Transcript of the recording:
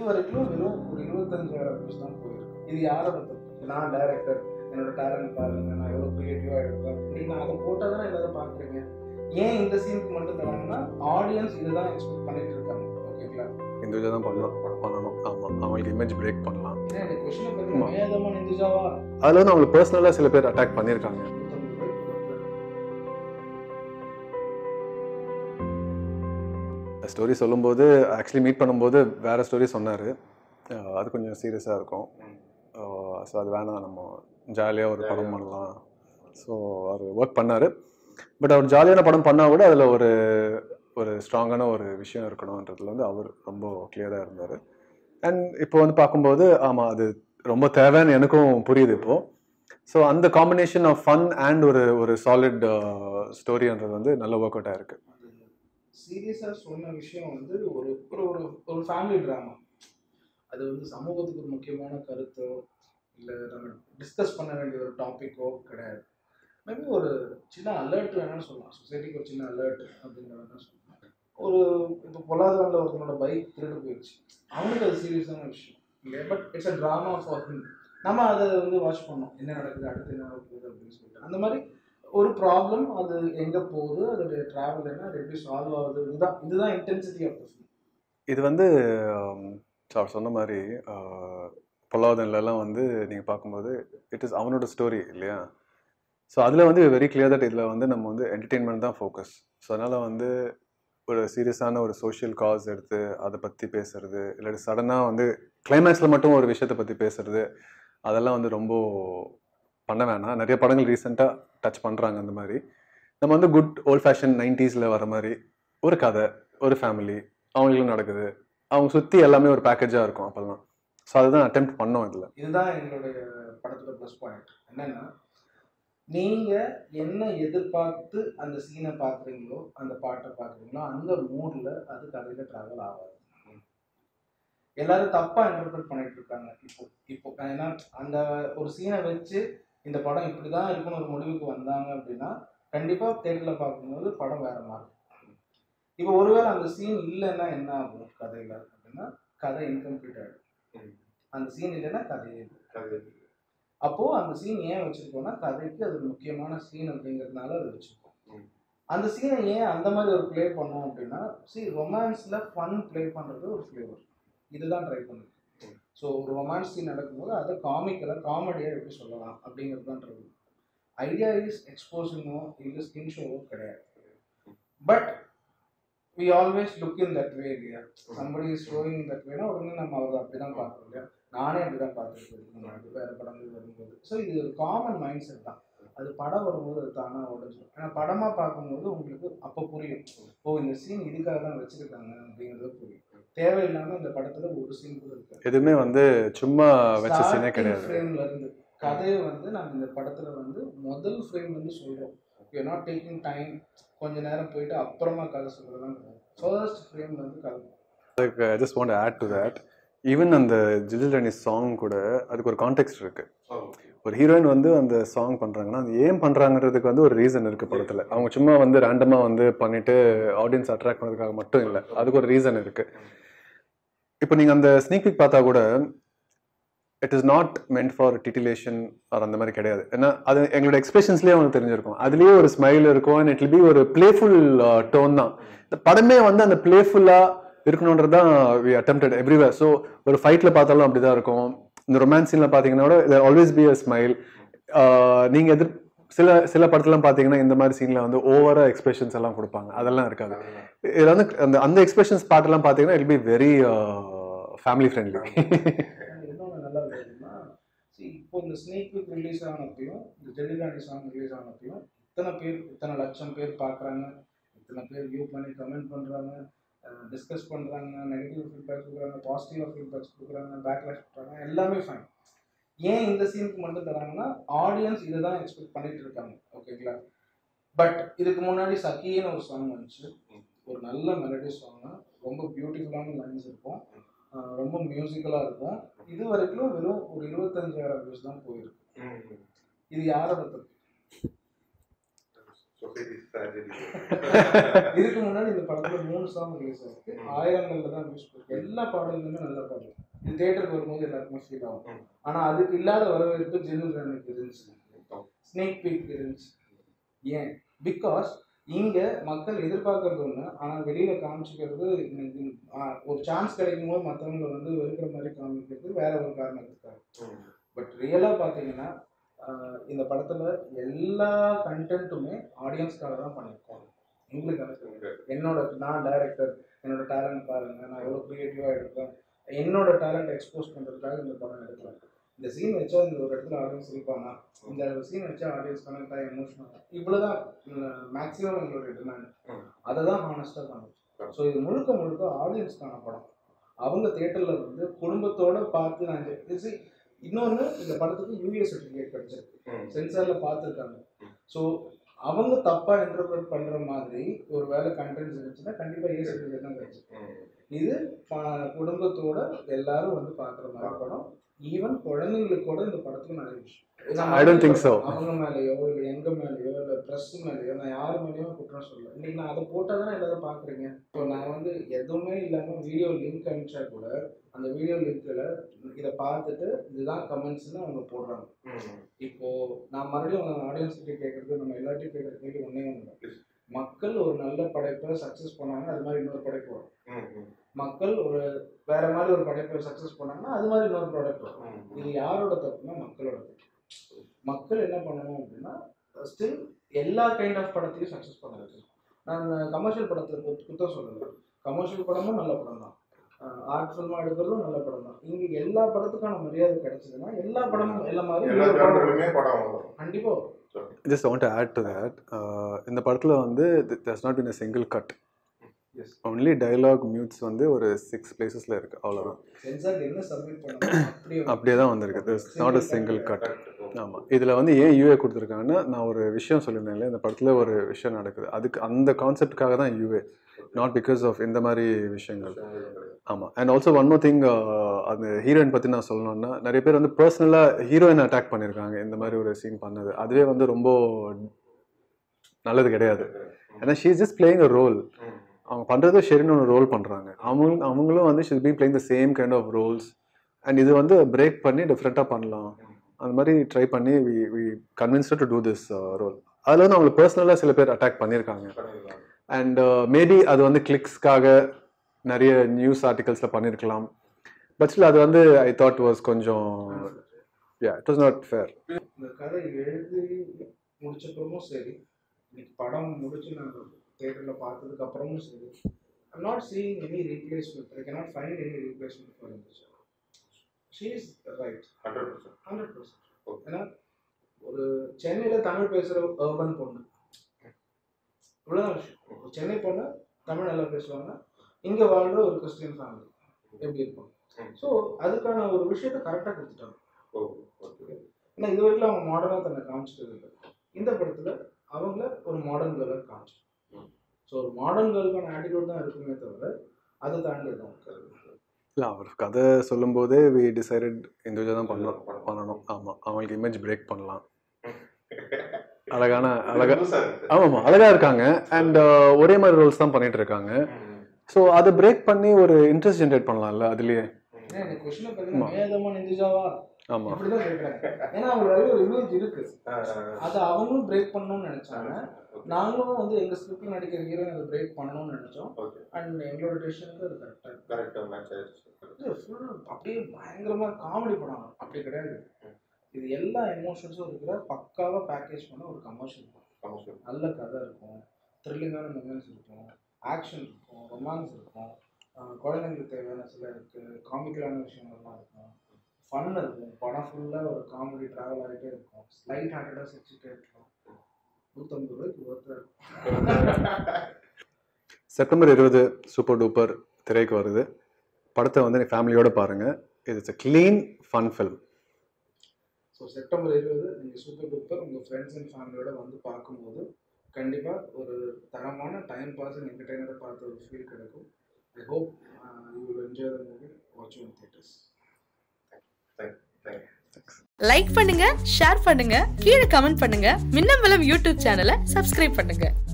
வரைக்கும் வெறும் ஒரு இருபத்தஞ்சாயிரம் வியூஸ் தான் போயிருக்கு இது யாரோட தப்பு நான் டைரக்டர் என்னோட டேலண்ட் பாருங்க நான் எவ்வளோ க்ரியேட்டிவாக எடுப்பேன் அப்படின்னு அதை போட்டால் தான் எல்லாரும் பார்க்குறீங்க ஏன் இந்த சீனுக்கு மட்டும் தராங்கன்னா ஆடியன்ஸ் இதுதான் எக்ஸ்பெக்ட் பண்ணிட்டு இருக்காங்க ஓகேங்களா இண்டிவிஜுவல் தான் பண்ணணும் பண்ணணும் ஆமாம் அவங்களுக்கு இமேஜ் பிரேக் பண்ணலாம் ஏன்னா இந்த கொஸ்டினை பற்றி வேதமாக நெஞ்சுஜாவா அதில் வந்து அவங்களுக்கு பர்சனலாக சில பேர் அட்டாக் பண்ணியிருக்காங்க ஸ்டோரி சொல்லும்போது ஆக்சுவலி மீட் பண்ணும்போது வேறு ஸ்டோரி சொன்னார் அது கொஞ்சம் சீரியஸாக இருக்கும் ஸோ அது வேணாம் நம்ம ஜாலியாக ஒரு படம் பண்ணலாம் ஸோ அவர் ஒர்க் பண்ணார் பட் அவர் ஜாலியான படம் பண்ணால் கூட அதில் ஒரு ஒரு ஸ்ட்ராங்கான ஒரு விஷயம் இருக்கணுன்றதுல வந்து அவர் ரொம்ப கிளியராக இருந்தார் அண்ட் இப்போ வந்து பார்க்கும்போது ஆமாம் அது ரொம்ப தேவைன்னு எனக்கும் புரியுது இப்போது ஸோ அந்த காம்பினேஷன் ஆஃப் ஃபன் அண்ட் ஒரு ஒரு சாலிட் ஸ்டோரின்றது வந்து நல்ல ஒர்க் அவுட் ஆயிருக்கு சீரியஸாக சொன்ன விஷயம் வந்து ஒரு ஒரு ஒரு ஒரு ஃபேமிலி ட்ராமா அது வந்து சமூகத்துக்கு ஒரு முக்கியமான கருத்தோ இல்லை நம்ம டிஸ்கஸ் பண்ண வேண்டிய ஒரு டாப்பிக்கோ கிடையாது மேபி ஒரு சின்ன அலர்ட் வேணாலும் சொல்லலாம் சொசைட்டிக்கு ஒரு சின்ன அலர்ட் அப்படிங்கிற வேணாலும் சொல்லலாம் ஒரு இப்போ பொல்லாதவரில் ஒருத்தனோட பைக் திருடு போயிடுச்சு அவனுக்கு அது சீரியஸான விஷயம் இல்லையா but it's a drama for him நம்ம அதை வந்து வாட்ச் பண்ணோம் என்ன நடக்குது அடுத்து என்ன நடக்குது அப்படின்னு சொல்லிட்டு அந்த மாதிரி ஒரு ப்ராப்ளம் அது எங்கே போகுது அதோடைய ட்ராவல் என்ன அது எப்படி சால்வ் ஆகுது இதுதான் இதுதான் இன்டென்சிட்டி ஆஃப் த ஃபிலிம் இது வந்து ஆம், அவர் சொன்ன மாதிரி பொல்லாதன்லலாம் வந்து நீங்கள் பார்க்கும்போது இட் இஸ் அவனோட ஸ்டோரி இல்லையா ஸோ அதில் வந்து வெரி கிளியர் தட் இதில் வந்து நம்ம வந்து என்டர்டெயின்மெண்ட் தான் ஃபோக்கஸ் ஸோ அதனால் வந்து ஒரு சீரியஸான ஒரு சோஷியல் காஸ் எடுத்து அதை பற்றி பேசுறது இல்லாட்டி சடனாக வந்து கிளைமேக்ஸில் மட்டும் ஒரு விஷயத்தை பற்றி பேசுறது அதெல்லாம் வந்து ரொம்ப பண்ண வேணாம் நிறைய படங்கள் ரீசெண்டாக டச் பண்ணுறாங்க அந்த மாதிரி நம்ம வந்து குட் ஓல்ட் ஃபேஷன் நைன்ட்டீஸில் வர மாதிரி ஒரு கதை ஒரு ஃபேமிலி அவங்களுக்கும் நடக்குது அவங்க சுற்றி எல்லாமே ஒரு பேக்கேஜாக இருக்கும் அப்போல்லாம் ஸோ அதுதான் அட்டெம்ப்ட் பண்ணோம் இதில் இதுதான் எங்களுடைய படத்தோட ப்ளஸ் பாயிண்ட் என்னன்னா நீங்கள் என்ன எதிர்பார்த்து அந்த சீனை பார்க்குறீங்களோ அந்த பாட்டை பார்க்குறீங்களோ அந்த மூடில் அது கதையில் ட்ராவல் ஆகாது எல்லாரும் தப்பாக இன்டர்பிரட் பண்ணிட்டு இருக்காங்க இப்போ இப்போ ஏன்னா அந்த ஒரு சீனை வச்சு இந்த படம் இப்படி தான் இருக்குன்னு ஒரு முடிவுக்கு வந்தாங்க அப்படின்னா கண்டிப்பாக தேட்டரில் பார்க்கும்போது படம் வேற மாதிரி இருக்கும். இப்போ ஒருவேளை அந்த சீன் இல்லைன்னா என்ன ஆகும் கதையில் அப்படின்னா கதை இன்கம்ப்ளீட் ஆகிடும் அந்த சீன் இல்லைன்னா கதையே இல்லை அப்போ அந்த சீன் ஏன் வச்சிருக்கோம்னா கதைக்கு அது ஒரு முக்கியமான சீன் அப்படிங்கிறதுனால அதை வச்சிருக்கோம் அந்த சீனை ஏன் அந்த மாதிரி ஒரு ப்ளே பண்ணோம் அப்படின்னா சி ரொமான்ஸில் ஃபன் ப்ளே பண்ணுறது ஒரு ஃப்ளேவர் இதுதான் ட்ரை பண்ணுது ஸோ ஒரு ரொமான்ஸ் சீன் நடக்கும்போது அதை காமிக்கலாக காமெடியாக எப்படி சொல்லலாம் அப்படிங்கிறது தான் ட்ரை ஐடியா இஸ் எக்ஸ்போசிங்கோ இல்லை ஸ்கின் ஷோவோ கிடையாது but we always look in that way இல்லையா சம்படி இஸ் ஷோயிங் தட் வேனா உடனே நம்ம அவர் அப்படி தான் பார்க்குறோம் இல்லையா நானே அப்படி தான் பார்த்துருக்கேன் முன்னாடி வேறு படங்கள் வரும்போது ஸோ இது ஒரு காமன் மைண்ட் செட் தான் அது படம் வரும்போது அது தானாக உடஞ்சிடும் ஏன்னா படமாக பார்க்கும்போது உங்களுக்கு அப்போ புரியும் ஓ இந்த சீன் இதுக்காக தான் வச்சுருக்காங்க அப்படிங்கிறது புரியும் தேவையில்லாமல் இந்த படத்தில் ஒரு சீன் கூட இருக்காது எதுவுமே வந்து சும்மா வச்ச சீனே கிடையாது ஃப்ரேம்ல இருந்து கதையை வந்து நம்ம இந்த படத்துல வந்து முதல் ஃப்ரேம்ல இருந்து சொல்றோம் யூ நாட் டேக்கிங் டைம் கொஞ்ச நேரம் போயிட்டு அப்புறமா கதை சொல்றதுலாம் ஃபர்ஸ்ட் ஃப்ரேம்ல இருந்து கதை I just want add to that even அந்த ஜிஜில் ராணி சாங் கூட அதுக்கு ஒரு கான்டெக்ட் இருக்கு ஒரு ஹீரோயின் வந்து அந்த சாங் பண்றாங்கன்னா அது ஏன் பண்றாங்கிறதுக்கு வந்து ஒரு ரீசன் இருக்கு படத்துல அவங்க சும்மா வந்து ரேண்டமா வந்து பண்ணிட்டு ஆடியன்ஸ் அட்ராக்ட் பண்ணதுக்காக மட்டும் இல்லை அதுக்கு ஒரு ரீசன் இருக்கு இப்போ நீங்க அந்த ஸ்னீக் பிக் பார்த்தா கூட it is not meant for titillation or அந்த மாதிரி கிடையாது ஏன்னா அது எங்களோட எக்ஸ்பிரஷன்ஸ்லேயே அவங்களுக்கு தெரிஞ்சிருக்கும் அதுலேயே ஒரு ஸ்மைல் இருக்கும் அண்ட் இட் பி ஒரு பிளேஃபுல் டோன் தான் இந்த படமே வந்து அந்த பிளேஃபுல்லாக இருக்கணுன்றது தான் வி அட்டம்ப்டட் எவ்ரிவேர் ஸோ ஒரு ஃபைட்டில் பார்த்தாலும் அப்படி தான் இருக்கும் இந்த ரொமான்ஸ் சீனில் பார்த்தீங்கன்னா கூட ஆல்வேஸ் பி அ ஸ்மைல் நீங்கள் எதிர் சில சில படத்துலாம் பார்த்தீங்கன்னா இந்த மாதிரி சீனில் வந்து ஓவராக எக்ஸ்பிரஷன்ஸ் எல்லாம் கொடுப்பாங்க அதெல்லாம் இருக்காது இதில் வந்து அந்த அந்த எக்ஸ்பிரஷன்ஸ் பாட்டெல்லாம் பார்த்தீங்கன்னா it be very family friendly இன்னொன்று நல்லா இருக்குன்னா see இப்போ இந்த ஸ்னேக் வீக் ரிலீஸ் ஆனப்பையும் இந்த ஜெல்லிகாண்டி சாங் ரிலீஸ் ஆனப்பையும் இத்தனை பேர் இத்தனை லட்சம் பேர் பார்க்குறாங்க இத்தனை பேர் வியூ பண்ணி கமெண்ட் பண்ணுறாங்க டிஸ்கஸ் பண்ணுறாங்க நெகட்டிவ் ஃபீட்பேக்ஸ் கொடுக்குறாங்க பாசிட்டிவ் ஃபீட்பேக்ஸ் கொடுக்குறாங்க பேக்லாஷ் கொடுக்குறாங்க எல்லாமே ஃபைன் ஏன் இந்த சீனுக்கு மட்டும் தராங்கன்னா ஆடியன்ஸ் இதை தான் எக்ஸ்பெக்ட் பண்ணிட்டு இருக்காங்க ஓகேங்களா பட் இதுக்கு முன்னாடி சக்கின்னு ஒரு சாங் வந்துச்சு ஒரு நல்ல மெலடி சாங் ரொம்ப பியூட்டிஃபுல்லான லைன்ஸ் இருக்கும் ஆஹ் ரொம்ப மியூசிக்கலாக இருக்கும் இது வரைக்கும் வெறும் ஒரு இருபத்தஞ்சாயிரம் வியூஸ் தான் போயிருக்கு இது யாரோட தப்பு சொசைட்டி tragedy. இதுக்கு முன்னாடி இந்த படத்துல மூணு சாங் ரிலீஸ் ஆயிருக்கு ஆயிரங்கள்ல தான் யூஸ் இருக்கு எல்லா பாடல்களுமே நல்ல பாடல் இது தேட்டருக்கு வரும்போது எல்லாருக்குமே ஃபீல் ஆகும் ம். ஆனா அதுக்கு இல்லாத வரவேற்பு ஜெனரல் ரனுக்கு இருந்துச்சு ஸ்னேக் பீக் இருந்துச்சு ஏன் பிகாஸ் இங்க மக்கள் எதிர்பார்க்கறது ஒண்ணு ஆனா வெளியில காமிச்சிக்கிறது இன்னைக்கு, ஆ, ஒரு சான்ஸ் கிடைக்கும் போது மற்றவங்களை வந்து வெறுக்கிற மாதிரி காமிக்கிறது வேற ஒரு காரணத்துக்காக ம். பட் ரியலாக பார்த்தீங்கன்னா ஆஹ் இந்த படத்தில் எல்லா கண்டென்ட்டுமே ஆடியன்ஸ்க்காக தான் பண்ணியிருக்கோம் எங்களுக்காக என்னோட நான் டைரக்டர் என்னோட டேலண்ட் பாருங்க நான் எவ்வளோ க்ரியேட்டிவாக எடுப்பேன் என்னோட டேலண்ட் எக்ஸ்போஸ் பண்ணுறதுக்காக இந்த படம் எடுக்கிறேன் இந்த சீன் வச்சா இந்த ஒரு இடத்துல ஆடியன்ஸ் இருப்பானா இந்த சீன் வச்சா ஆடியன்ஸ் கனெக்ட் ஆகி எமோஷனல் இவ்வளோதான் மேக்ஸிமம் எங்களுடைய டிமாண்ட் ம். அதை தான் ஹானஸ்ட்டாக பண்ணுவோம் ஸோ இது முழுக்க முழுக்க ஆடியன்ஸ்க்கான படம் அவங்க தேட்டரில் வந்து குடும்பத்தோட பார்த்து நான் இது இன்னொன்று இந்த படத்துக்கு யூஏ சர்டிஃபிகேட் கிடைச்சிருக்கு ம். சென்சாரில் பார்த்துருக்காங்க ம். ஸோ அவங்க தப்பாக இன்டர்பிரட் பண்ணுற மாதிரி ஒரு வேலை கண்டென்ட்ஸ் இருந்துச்சுன்னா கண்டிப்பாக ஏ சர்டிஃபிகேட் தான் கிடைச்சிருக்கு ம். இது ப- குடும்பத்தோட எல்லாரும் வந்து பார்க்குற மாதிரி படம் ஈவன் குழந்தைங்களுக்கு கூட இந்த படத்துல நிறைய விஷயம் நான் I don't think so. அவங்க மேலேயோ இல்லை எங்க மேலேயோ இல்லை ப்ரெஸ் மேலேயோ நான் யார் மேலேயும் குற்றம் சொல்லல இன்னைக்கு நான் அதை போட்டால் தானே எல்லாரும் பார்க்குறீங்க இப்போ நான் வந்து எதுவுமே இல்லாமல் வீடியோ லிங்க் அனுப்பிச்சா கூட அந்த வீடியோ லிங்க்கில் இதை பார்த்துட்டு இதுதான் கமெண்ட்ஸ்னு அவங்க போடுறாங்க ம். இப்போ நான் மறுபடியும் ஆடியன்ஸ் கிட்ட கேட்கறது நம்ம எல்லாத்தையும் கேட்கற கேள்வி ஒன்றே ஒன்று மக்கள் ஒரு நல்ல படைப்பை சக்ஸஸ் பண்ணாங்க அது மாதிரி இன்னொரு படைப்பு வரும் ம். ம். மக்கள் ஒரு வேற மாதிரி ஒரு படைப்பை சக்ஸஸ் பண்ணாங்கன்னா அது மாதிரி இன்னொரு ப்ராடக்ட் வரும் ம். இது யாரோட தப்புனா மக்களோட தப்பு மக்கள் என்ன பண்ணணும் அப்படின்னா ஸ்டில் எல்லா கைண்ட் ஆஃப் படத்தையும் சக்ஸஸ் பண்ணுறது நான் கமர்ஷியல் படத்தை குத்த- குத்தம் சொல்லலை கமர்ஷியல் படமும் நல்ல படம் தான் ஆர்ட் ஃபில்மாக எடுக்கிறதும் நல்ல படம் தான் இங்கே எல்லா படத்துக்கான மரியாதை கிடைச்சதுன்னா எல்லா படமும் எல்லா மாதிரி எல்லா இன்னொரு படம் ஜானருமே படம் வரும் கண்டிப்பாக வரும். Just want add to that இந்த படத்தில் வந்து thus not in a single cut Yes. Only dialogue mutes வந்து ஒரு சிக்ஸ் பிளேசஸில் இருக்குது அவ்வளோதான் சென்சார் என்ன சப்மிட் பண்ணணும் அப்படியே அப்படியே தான் வந்திருக்கு this not a single cut Correct. ஆமாம் இதில் வந்து ஏன் யூஏ கொடுத்துருக்காங்கன்னா நான் ஒரு விஷயம் சொல்லியிருந்தேன் இல்லையா இந்த படத்தில் ஒரு விஷயம் நடக்குது அதுக்கு அந்த கான்செப்டுக்காக தான் யூஏ நாட் பிகாஸ் ஆஃப் இந்த மாதிரி விஷயங்கள் ஆமாம் and also one more thing அந்த ஹீரோயின் பற்றி நான் சொல்லணும்னா நிறைய பேர் வந்து பர்சனலாக ஹீரோயின் அட்டாக் பண்ணியிருக்காங்க இந்த மாதிரி ஒரு சீன் பண்ணது அதுவே வந்து ரொம்ப நல்லது கிடையாது ஏன்னா she is just playing a role ம். அவங்க பண்ணுறது ஷெரின்னு ஒரு ரோல் பண்ணுறாங்க அவங்க அவங்களும் வந்து she'll be playing the same kind of roles and இது வந்து பிரேக் பண்ணி டிஃப்ரெண்ட்டாக பண்ணலாம் அந்த மாதிரி ட்ரை பண்ணி we we convinced to do this role அதில் வந்து அவங்களை பர்சனலாக சில பேர் அட்டாக் பண்ணியிருக்காங்க பண்ணிடலாம். அண்ட் மேபி அது வந்து கிளிக்ஸ்க்காக நிறைய நியூஸ் ஆர்டிகல்ஸில் பண்ணியிருக்கலாம் பட் ஸ்டில் அது வந்து ஐ தாட் வாஸ் கொஞ்சம் yeah it was not fair இந்த கதை எழுதி முடிச்சப்பறமும் சரி இன்னைக்கு படம் முடிச்சு நான் தேட்டரில் பார்த்ததுக்கு அப்புறமும் சரி I'm not seeing any replacement I cannot find any replacement for இந்த she is right 100%. Hundred percent Okay. ஏன்னா ஒரு சென்னையில் தமிழ் பேசுகிற அர்பன் பொண்ணு இவ்வளோதான் விஷயம் ஒரு சென்னை பொண்ணு தமிழ் நல்லா பேசுவாங்க இங்கே வாழ்ற ஒரு கிறிஸ்டியன் ஃபேமிலி எப்படி இருக்கும் ம். ஸோ அதுக்கான ஒரு விஷயத்தை கரெக்டாக கொடுத்துட்டாங்க ஓ, okay. ஏன்னா இது வரைக்கும் அவங்க மாடர்னாக தன்னை காமிச்சிட்டது இல்லை இந்த படத்தில் அவங்கள ஒரு மாடர்ன் கேர்ளாக காமிச்சு ம். ஸோ ஒரு மாடர்ன் கேர்ளுக்கான ஆட்டிடியூட் தான் இருக்குமே தவிர அதை தாண்டி எதுவும் இருக்காது இல்லை அவர் கதை சொல்லும்போதே வி டிசைடட் இண்டிவிஜுவல் தான் பண்ணணும் பண்ணணும் ஆமாம் அவங்களுக்கு இமேஜ் பிரேக் பண்ணலாம் அழகான அழகா புதுசா இருக்கு. ஆமாம் அழகா இருக்காங்க அண்ட் ஒரே மாதிரி ரோல்ஸ் தான் பண்ணிட்டு இருக்காங்க ம். ஸோ அதை பிரேக் பண்ணி ஒரு இன்ட்ரெஸ்ட் ஜென்ரேட் பண்ணலாம்ல அதுலயே ஏன்னா எனக்கு கொஸ்டினை பார்த்தீங்கன்னா மேதமா நெஞ்சுஜாவா ஆமாம் இப்படிதான் கேட்குறாங்க ஏன்னா அவங்களுக்கு ஒரு இமேஜ் இருக்கு ஆ, ஆ, அதை அவங்களும் பிரேக் பண்ணணும்னு நினைச்சாங்க ஆ. Okay. நாங்களும் வந்து எங்க ஸ்கிரிப்ட்ல நடிக்கிற ஹீரோயின் அதை பிரேக் பண்ணணும்னு நினைச்சோம் Okay. அண்ட் எங்களோட டெசிஷனுக்கு அது கரெக்டாக Correct ஆ match ஆயிடுச்சு. ஃபுல் அப்படியே பயங்கரமா காமெடி படம் அப்படி கிடையாது இது எல்லா எமோஷன்ஸும் இருக்கிற பக்காவா பேக்கேஜ் பண்ண ஒரு கமர்ஷியல் படம் Commercial. நல்ல கதை இருக்கும் த்ரில்லிங்கான மொமெண்ட்ஸ் இருக்கும் ஆக்ஷன் இருக்கும் ரொமான்ஸ் இருக்கும் ஆஹ் குழந்தைங்களுக்கு தேவையான சில இருக்கு காமிக்கலான விஷயங்கள்லாம் இருக்கும் ஃபன் இருக்கும் படம் ஃபுல்லாக ஒரு காமெடி ட்ராவல் ஆகிட்டே இருக்கும் லைட் ஹார்ட்டடாக சிரிச்சுட்டே இருக்கலாம் நூற்றம்பது ரூபாய்க்கு ஒருத்தர் இருக்கும் செப்டம்பர் இருபது சூப்பர் டூப்பர் திரைக்கு வருது படத்தை வந்து ஃபேமிலியோட பாருங்க it's a clean fun film so September இருபது நீங்கள் சூப்பர் டூப்பர் உங்கள் ஃப்ரெண்ட்ஸ் அண்ட் ஃபேமிலியோட வந்து பார்க்கும்போது கண்டிப்பாக ஒரு தரமான டைம் பாஸ் அண்ட் என்டர்டைனரை பார்த்த ஒரு ஃபீல் கிடைக்கும் I hope you will enjoy the movie watch in theatres Thank you. Like பண்ணுங்க ஷேர் பண்ணுங்க கீழே கமெண்ட் பண்ணுங்க மின்னம்பலம் யூடியூப் சேனலை சப்ஸ்கிரைப் பண்ணுங்க